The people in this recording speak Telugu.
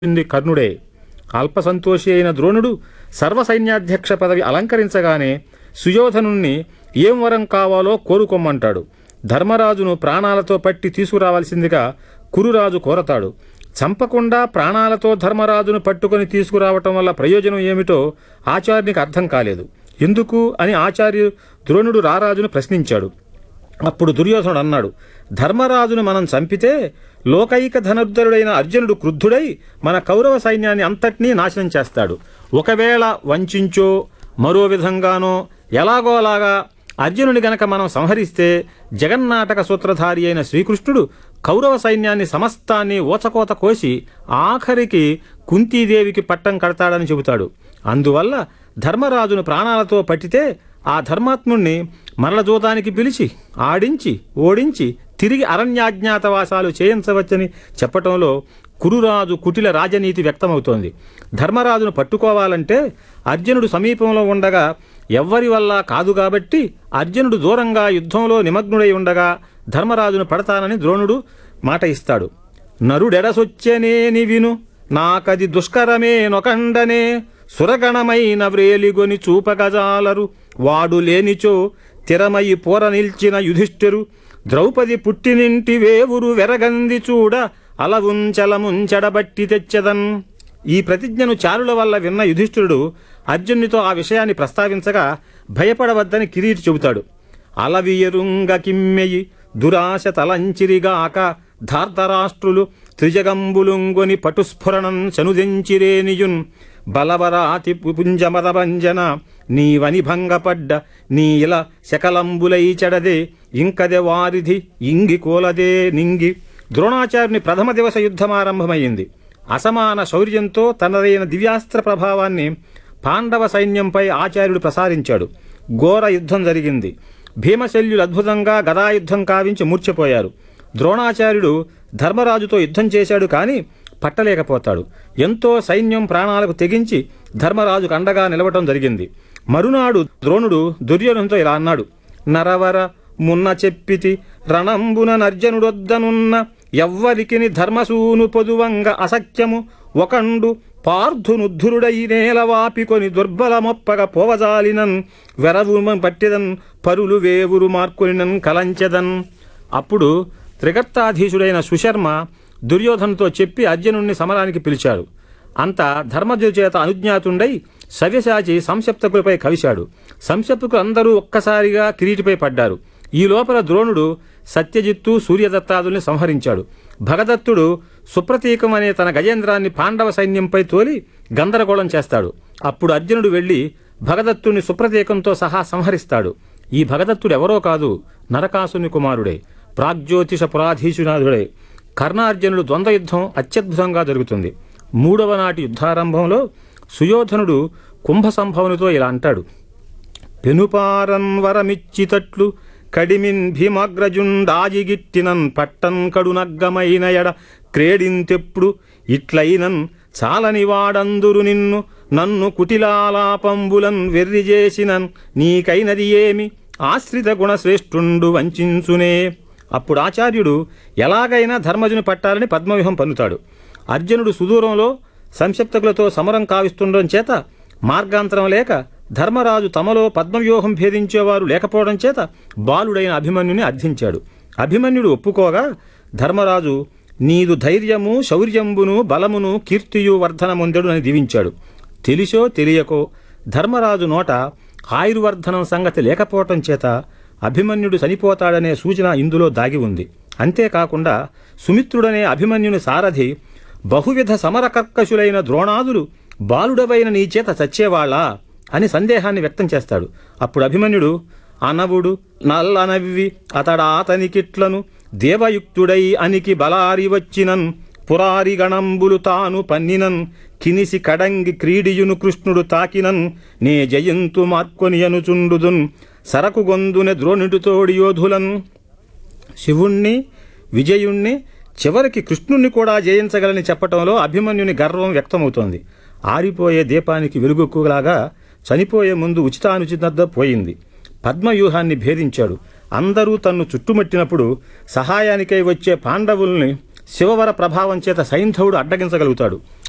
ఉంది కర్ణుడే అల్పసంతోషి అయిన ద్రోణుడు సర్వసైన్యాధ్యక్ష పదవి అలంకరించగానే సుయోధనుణ్ణి ఏం వరం కావాలో కోరుకోమ్మంటాడు ధర్మరాజును ప్రాణాలతో పట్టి తీసుకురావాల్సిందిగా కురురాజు కోరతాడు చంపకుండా ప్రాణాలతో ధర్మరాజును పట్టుకొని తీసుకురావటం వల్ల ప్రయోజనం ఏమిటో ఆచార్యునికి అర్థం కాలేదు ఎందుకు అని ఆచార్యు ద్రోణుడు రారాజును ప్రశ్నించాడు అప్పుడు దుర్యోధనుడు అన్నాడు ధర్మరాజును మనం చంపితే లోకైక ధనుర్ధరుడైన అర్జునుడు క్రుద్ధుడై మన కౌరవ సైన్యాన్ని అంతటినీ నాశనం చేస్తాడు ఒకవేళ వంచించో మరో విధంగానో ఎలాగో అలాగా అర్జునుని గనక మనం సంహరిస్తే జగన్నాటక సూత్రధారి అయిన శ్రీకృష్ణుడు కౌరవ సైన్యాన్ని సమస్తాన్ని ఓచకోత కోసి ఆఖరికి కుంతీదేవికి పట్టం కడతాడని చెబుతాడు అందువల్ల ధర్మరాజును ప్రాణాలతో పట్టితే ఆ ధర్మాత్ముణ్ణి మరల జూదానికి పిలిచి ఆడించి ఓడించి తిరిగి అరణ్యాజ్ఞాతవాసాలు చేయించవచ్చని చెప్పటంలో కురురాజు కుటిల రాజనీతి వ్యక్తమవుతోంది ధర్మరాజును పట్టుకోవాలంటే అర్జునుడు సమీపంలో ఉండగా ఎవ్వరి వల్ల కాదు కాబట్టి అర్జునుడు దూరంగా యుద్ధంలో నిమగ్నుడై ఉండగా ధర్మరాజును పడతానని ద్రోణుడు మాట ఇస్తాడు నరుడెడసొచ్చెనేని విను నాకది దుష్కరమే నొకండనే సురగణమైన వ్రేలిగొని చూపగజాలరు వాడు లేనిచో తిరమయి పోర నిల్చిన యుధిష్ఠిరు ద్రౌపది పుట్టినింటి వేవురు వెరగంది చూడ అలవుంచలముంచెడబట్టి తెచ్చెదన్ ఈ ప్రతిజ్ఞను చారుల వల్ల విన్న యుధిష్ఠిరుడు అర్జునునితో ఆ విషయాన్ని ప్రస్తావించగా భయపడవద్దని కిరీటి చెబుతాడు అలవియరుంగ కిమ్మెయి దురాశ తలంచిరిగాక ధార్తరాష్ట్రులు త్రిజగంబులుంగొని పటుస్ఫురణం చనుదెంచిరేనియున్ బలవరాతి పుంజమదభంజన నీవని భంగపడ్డ నీ ఇల శకలంబులై చెడదే ఇంకదె వారిధి ఇంగి కోలదే నింగి ద్రోణాచార్యుని ప్రథమ దివస యుద్ధం ఆరంభమైంది అసమాన శౌర్యంతో తనదైన దివ్యాస్త్ర ప్రభావాన్ని పాండవ సైన్యంపై ఆచార్యుడు ప్రసారించాడు ఘోర యుద్ధం జరిగింది భీమశల్యులు అద్భుతంగా గదాయుద్ధం కావించి మూర్ఛపోయారు ద్రోణాచార్యుడు ధర్మరాజుతో యుద్ధం చేశాడు కానీ పట్టలేకపోతాడు ఎంతో సైన్యం ప్రాణాలకు తెగించి ధర్మరాజుకు అండగా నిలవటం జరిగింది మరునాడు ద్రోణుడు దుర్యోధనుతో ఇలా అన్నాడు నరవర మున్న చెప్పితి రణంబున నర్జనుడొద్దనున్న ఎవ్వరికిని ధర్మసూను పొదువంగ అసఖ్యము ఒకండు పార్థునుద్ధురుడై నేలవాపికొని దుర్బలమొప్పగ పోవజాలినన్ వెరవు పట్టిదన్ పరులు వేవురు మార్కొనినన్ కలంచెదన్ అప్పుడు త్రిగర్తాధీశుడైన సుశర్మ దుర్యోధనుతో చెప్పి అర్జునుణ్ణి సమరానికి పిలిచాడు అంత ధర్మజు చేత అనుజ్ఞాతుండై సవ్యసాచి సంసప్తకులపై కవిశాడు సంసప్తకులు అందరూ ఒక్కసారిగా కిరీటిపై పడ్డారు ఈ లోపల ద్రోణుడు సత్యజిత్తు సూర్యదత్తాదుల్ని సంహరించాడు భగదత్తుడు సుప్రతీకం అనే తన గజేంద్రాన్ని పాండవ సైన్యంపై తోలి గందరగోళం చేస్తాడు అప్పుడు అర్జునుడు వెళ్లి భగదత్తుని సుప్రతీకంతో సహా సంహరిస్తాడు ఈ భగదత్తుడు ఎవరో కాదు నరకాసుని కుమారుడే ప్రాగ్జ్యోతిష పురాధీశునాథుడే కర్ణార్జునుడు ద్వంద్వ యుద్ధం అత్యద్భుతంగా జరుగుతుంది మూడవ నాటి యుద్ధారంభంలో సుయోధనుడు కుంభ సంభవనితో ఇలా అంటాడు పెనుపారన్ వరమిచ్చితట్లు కడిమిన్ భీమాగ్రజుండాజిగిట్టినన్ పట్టన్ కడునగ్గమైన ఎడ క్రేడింతెప్పుడు ఇట్లయినన్ చాలని వాడందురు నిన్ను నన్ను కుటిలాలాపంబులన్ వెర్రిజేసినన్ నీకైనది ఏమి ఆశ్రిత గుణశ్రేష్ఠుండు వంచునే అప్పుడు ఆచార్యుడు ఎలాగైనా ధర్మజుని పట్టాలని పద్మవ్యూహం పన్నుతాడు అర్జునుడు సుదూరంలో సంక్షిప్తకులతో సమరం కావిస్తుండడం చేత మార్గాంతరం లేక ధర్మరాజు తమలో పద్మవ్యూహం భేదించేవారు లేకపోవడం చేత బాలుడైన అభిమన్యుని అర్థించాడు అభిమన్యుడు ఒప్పుకోగా ధర్మరాజు నీదు ధైర్యము శౌర్యంబును బలమును కీర్తియు వర్ధనముందెడు అని దీవించాడు తెలిసో తెలియకో ధర్మరాజు నోట ఆయుర్వర్ధనం సంగతి లేకపోవటం చేత అభిమన్యుడు చనిపోతాడనే సూచన ఇందులో దాగి ఉంది అంతేకాకుండా సుమిత్రుడనే అభిమన్యుని సారథి బహువిధ సమరకర్కశులైన ద్రోణాదులు బాలుడవైన నీ చేత చచ్చేవాళ్ళా అని సందేహాన్ని వ్యక్తం చేస్తాడు అప్పుడు అభిమన్యుడు అనవుడు నల్లనవ్వి అతడా అతనికిట్లను దేవయుక్తుడై అనికి బలారి వచ్చినన్ పురారి గణంబులు తాను పన్నినన్ కినిసి కడంగి క్రీడియును కృష్ణుడు తాకినన్ నే జయంతు మార్కొని అనుచుండుదున్ సరకు గొందునె ద్రోణుడితోడి యోధులన్ శివుణ్ణి విజయుణ్ణి చివరికి కృష్ణుణ్ణి కూడా జయించగలని చెప్పటంలో అభిమన్యుని గర్వం వ్యక్తమవుతోంది ఆరిపోయే దీపానికి వెలుగుక్కులాగా చనిపోయే ముందు ఉచితానుచిత పోయింది పద్మవ్యూహాన్ని భేదించాడు అందరూ తన్ను చుట్టుముట్టినప్పుడు సహాయానికై వచ్చే పాండవుల్ని శివవర ప్రభావం చేత సైంధవుడు అడ్డగించగలుగుతాడు